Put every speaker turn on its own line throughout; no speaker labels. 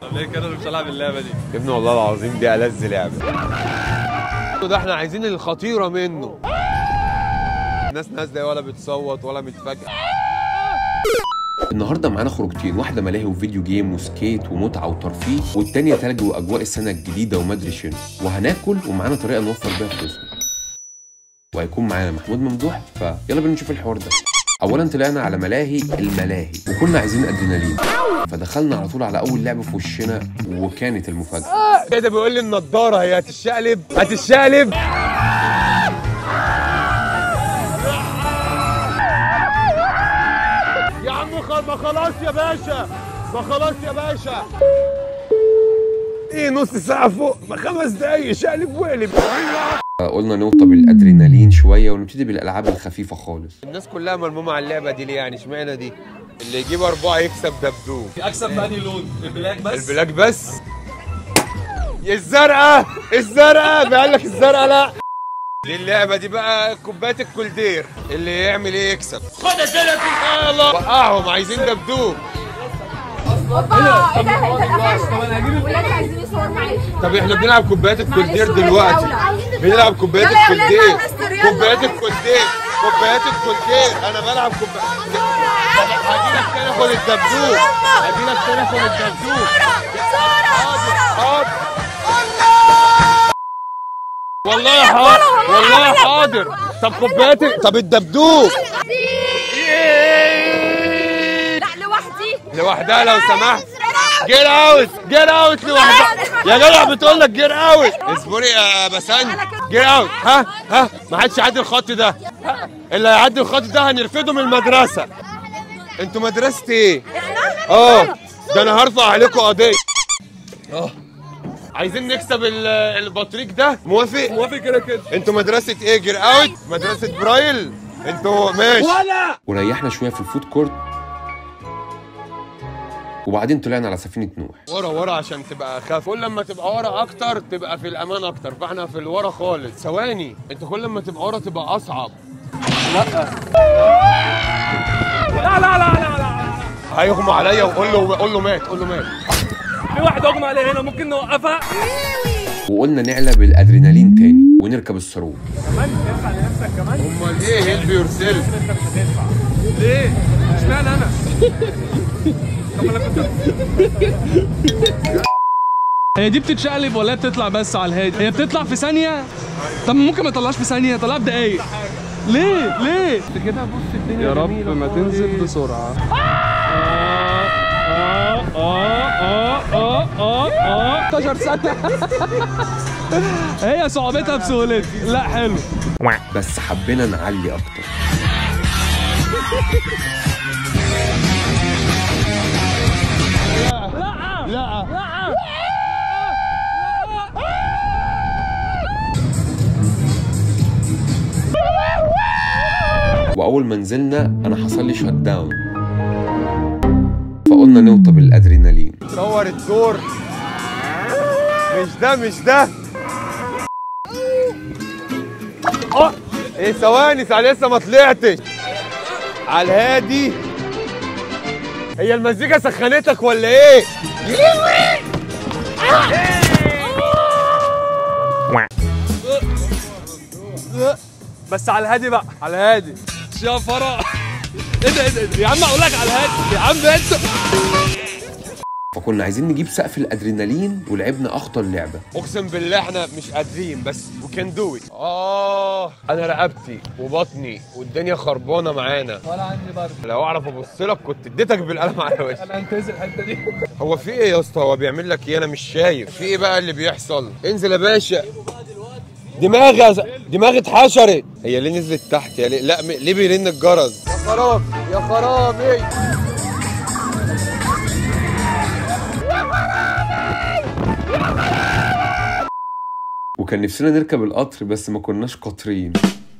ليه كده مش هلعب اللعبه دي
يا ابني والله العظيم دي ألذ لعبة ده احنا عايزين الخطيرة منه الناس نازلة ولا بتصوت ولا متفاجئة النهارده معانا خروجتين واحده ملاهي وفيديو جيم وسكيت ومتعه وترفيه والتانيه تلج واجواء السنه الجديده ومدري شنو وهناكل ومعانا طريقه نوفر بيها فلوسنا وهيكون معانا محمود ممدوح فيلا بينا نشوف الحوار ده اولا طلعنا على ملاهي الملاهي وكنا عايزين ادرينالين فدخلنا على طول على اول لعبه في وشنا وكانت المفاجاه ايه ده بيقول لي النضاره هي هتشقلب هتشقلب يا عم خل... ما خلاص يا باشا ما خلاص يا باشا ايه نص ساعة فوق ما خمس دقايق شقلب وقلب قلنا نوطى بالادرينالين شوية ونبتدي بالالعاب الخفيفة خالص الناس كلها ملمومة على اللعبة دي ليه يعني اشمعنى دي اللي يجيب أربعة يكسب دبدوب
اكسب بأنهي لون البلاك بس
البلاك بس الزرقاء الزرقاء بيقول لك الزرقاء لا دي اللعبة دي بقى كوباية الكولدير اللي يعمل ايه يكسب خد كده الله وقعهم عايزين دبدوب
اوبا ايه ده ايه ده ولادي عايزين يصور معايا
طب احنا بنلعب كوبايات الكولدير
معلش،
دلوقتي
معلش.
بنلعب كوبايات
يلا يا ولاد،
الكولدير
معلش، يلا.
كوبايات الكولدير كوبايات الكولدير انا بلعب كوبايات هجيلك تاني خد الدبدوب هجيلك تاني خد الدبدوب حاضر والله حاضر والله حاضر طب كوبايات طب الدبدوب
لا لوحدي
لوحدها لو سمحت جيت اوت جيت اوت لوحدها يا جدع بتقول لك جيت اوت اصبري يا بسان جيت اوت ها ها ما حدش يعدي الخط ده ها، اللي هيعدي الخط ده هنرفده من المدرسه انتوا مدرسه ايه؟ اه ده انا هرفع عليكم قضيه اه عايزين نكسب ال- البطريق ده موافق؟
موافق كده كده
انتوا مدرسة ايه جير اوت؟ مدرسة برايل؟ انتوا ماشي ولا وريحنا شوية في الفود كورت وبعدين طلعنا على سفينة نوح ورا ورا عشان تبقى اخف كل لما تبقى ورا اكتر تبقى في الامان اكتر فاحنا في الورا خالص ثواني انت كل لما تبقى ورا تبقى اصعب
لا لا لا لا لا
هيغمى عليا وقول له قول له مات قول له مات
في واحد اغمى عليه هنا ممكن نوقفها
وقلنا نعلى بالادرينالين تاني ونركب الصاروخ
كمان تدفع لنفسك كمان
امال ايه هيلب يور سيلف
انت مش هتدفع ليه؟ اشمعنى انا؟ طب انا كنت هي دي بتتشقلب ولا هي بتطلع بس على الهادي؟ هي بتطلع في ثانية؟ طب ممكن ما تطلعش في ثانية، طلعها بدقايق. ليه؟ ليه؟ انت كده بص الدنيا يا رب ما تنزل بسرعة. اه اه اه اه اه اه 16 سنة هي صعوبتها بسهولتها، لا حلو.
بس حبينا نعلي اكتر
لا لا
واول ما نزلنا انا حصل لي شت داون فقلنا نوطى بالادرينالين صور الدور مش ده مش ده اه ايه ثواني ثواني لسه ما طلعتش على الهادي هي المزيكا سخنتك ولا ايه؟
بس على الهادي بقى على الهادي شفرة ايه ده ايه ده إيه ده؟ يا عم اقول لك على الهادي يا عم انت
فكنا عايزين نجيب سقف الادرينالين ولعبنا اخطر لعبه اقسم بالله احنا مش قادرين بس وكان دو ات اه انا رقبتي وبطني والدنيا خربانه معانا
ولا عندي برد
لو اعرف ابص لك كنت اديتك بالقلم على وشك
انا هنتهز الحته دي
هو في ايه يا اسطى هو بيعمل لك ايه انا مش شايف في ايه بقى اللي بيحصل انزل يا باشا دماغي ز- دماغي اتحشرت هي ليه نزلت تحت يا ليه لا م- ليه بيرن الجرس يا خراب يا خرابي وكان نفسنا نركب القطر بس ما كناش قاطرين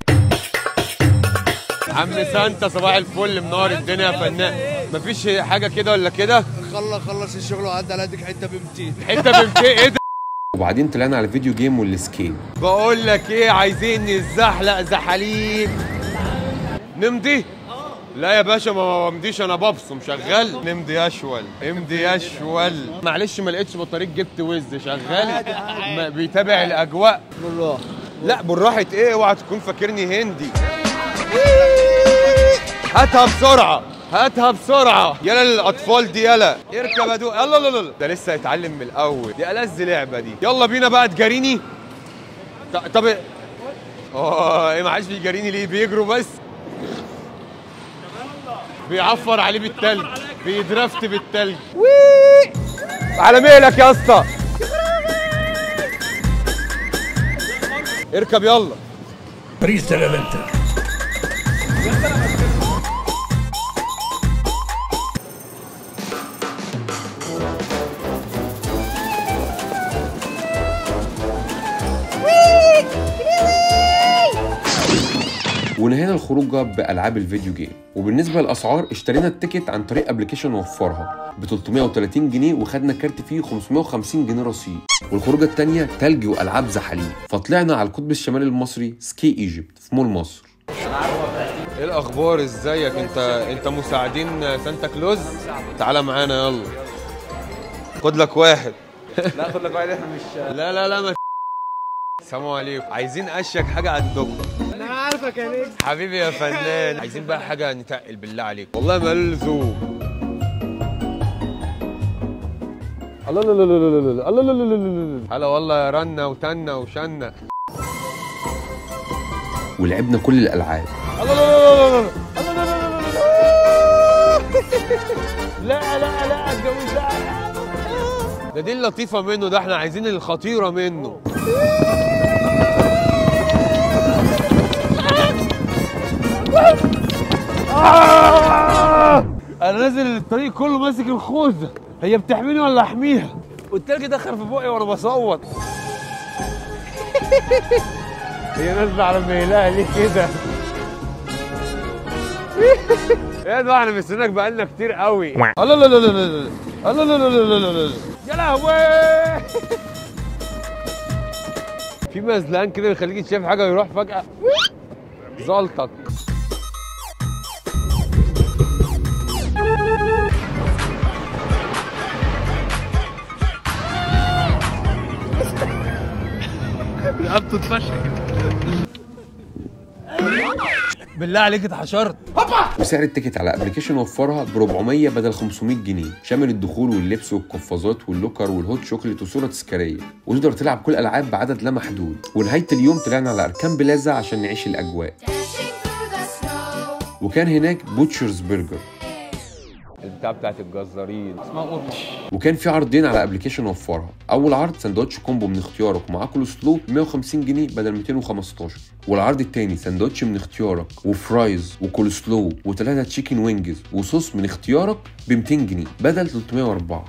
عم سانتا صباح الفل منور الدنيا يا فنان مفيش حاجه كده ولا كده
خلص خلص الشغل وعدى على قدك حته ب 200
حته ب 200 ايه ده وبعدين طلعنا على الفيديو جيم والسكيت بقول لك ايه عايزين نزحلق زحالين نمضي
لا يا باشا ما بمضيش انا ببصم شغال نمضي اشول امضي اشول معلش ما لقيتش بطاريق جبت وز شغال ما بيتابع الاجواء بالراحه لا بالراحه ايه اوعى تكون فاكرني هندي هاتها بسرعه هاتها بسرعه يلا للاطفال دي يلا اركب يا دو يلا لا لا ده لسه هيتعلم من الاول دي ألذ لعبه دي يلا بينا بقى تجاريني ط- طب اه ايه ما عادش بيجاريني ليه بيجروا بس بيعفر عليه بالتلج بيدرفت بالتلج وي على مهلك يا اسطى اركب يلا
ونهينا الخروجه بالعاب الفيديو جيم وبالنسبه للاسعار اشترينا التيكت عن طريق ابلكيشن وفرها ب 330 جنيه وخدنا كارت فيه 550 جنيه رصيد والخروجه الثانيه تلج والعاب زحاليق فطلعنا على القطب الشمالي المصري سكي ايجيبت في مول مصر
ايه الاخبار ازيك انت انت مساعدين سانتا كلوز تعالى معانا يلا خد لك واحد لا خد لك واحد احنا مش لا لا لا ما السلام عليكم عايزين اشيك حاجه عندكم انا عارفك يا نجم حبيبي يا فنان عايزين بقى حاجه نتقل بالله عليك والله ما لزوم الله لا لا لا لا لا الله لا لا لا لا هلا والله يا رنا وتنا وشنا
ولعبنا كل الالعاب
الله لا لا لا لا لا لا لا لا لا الجو ده ده دي اللطيفة منه ده احنا عايزين الخطيرة منه انا نازل الطريق كله ماسك الخوذة هي بتحميني ولا احميها والتلج دخل في بقي وانا بصوت هي نازله على مهلها ليه كده ايه ده احنا مستناك بقالنا كتير قوي الله لا لا لا لا لا الله لا لا لا لا لا يا لهوي في مزلان كده يخليك تشوف حاجه ويروح فجاه زلطك رقبته اتفشخ بالله عليك اتحشرت
وسعر التيكت على ابلكيشن وفرها ب 400 بدل 500 جنيه شامل الدخول واللبس والقفازات واللوكر والهوت شوكليت وصوره تذكاريه وتقدر تلعب كل الالعاب بعدد لا محدود ونهايه اليوم طلعنا على اركان بلازا عشان نعيش الاجواء وكان هناك بوتشرز برجر
البتاع بتاعت الجزارين
وكان في عرضين على ابلكيشن وفرها اول عرض سندوتش كومبو من اختيارك ومعاه كول سلو 150 جنيه بدل 215 والعرض التاني سندوتش من اختيارك وفرايز وكول سلو وثلاثه تشيكن وينجز وصوص من اختيارك ب 200 جنيه بدل 304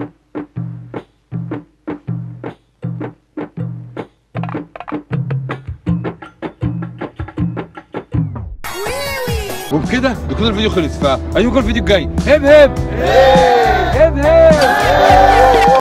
وبكده يكون الفيديو خلص فأيوكم الفيديو الجاي هب هب هب هب